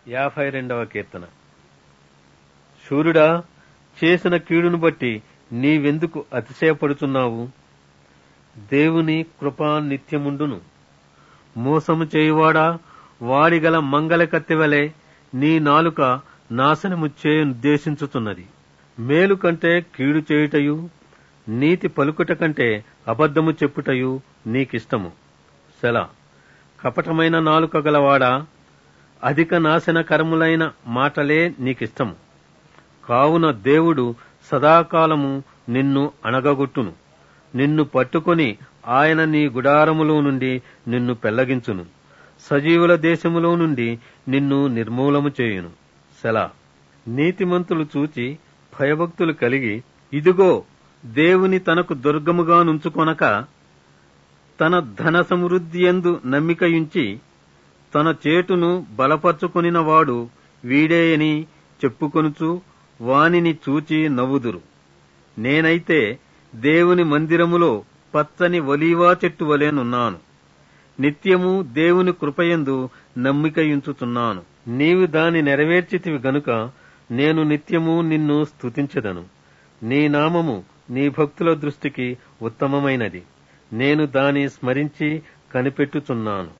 యాభై రెండవ కీర్తన శూరుడా చేసిన కీడును బట్టి నీవెందుకు అతిశయపడుచున్నావు దేవుని కృపా నిత్యముండును మోసము చేయువాడా వాడిగల మంగళ కత్తివలే నీ నాలుక నాశనము చేయుద్దేశించుతున్నది మేలు కంటే కీడు చేయుటయు నీతి పలుకుట కంటే అబద్ధము చెప్పుటయు నీకిష్టము సెల కపటమైన నాలుక గలవాడా అధిక నాశనకరములైన మాటలే నీకిష్టము కావున దేవుడు సదాకాలము నిన్ను అణగగొట్టును నిన్ను పట్టుకొని ఆయన నీ గుడారములో నుండి నిన్ను పెళ్లగించును సజీవుల దేశములో నుండి నిన్ను నిర్మూలము చేయును సెలా నీతిమంతులు చూచి భయభక్తులు కలిగి ఇదిగో దేవుని తనకు దుర్గముగా నుంచుకొనక తన ధన సమృద్ధి ఎందు నమ్మికయుంచి తన చేటును బలపరుచుకొనిన వాడు వీడేయని చెప్పుకొనుచు వానిని చూచి నవ్వుదురు నేనైతే దేవుని మందిరములో పచ్చని ఒలీవా చెట్టు వలెనున్నాను నిత్యము దేవుని కృపయందు నమ్మికయుంచుచున్నాను నీవు దాని నెరవేర్చితివి గనుక నేను నిత్యము నిన్ను స్తుతించెదను నీ నామము నీ భక్తుల దృష్టికి ఉత్తమమైనది నేను దాని స్మరించి కనిపెట్టుచున్నాను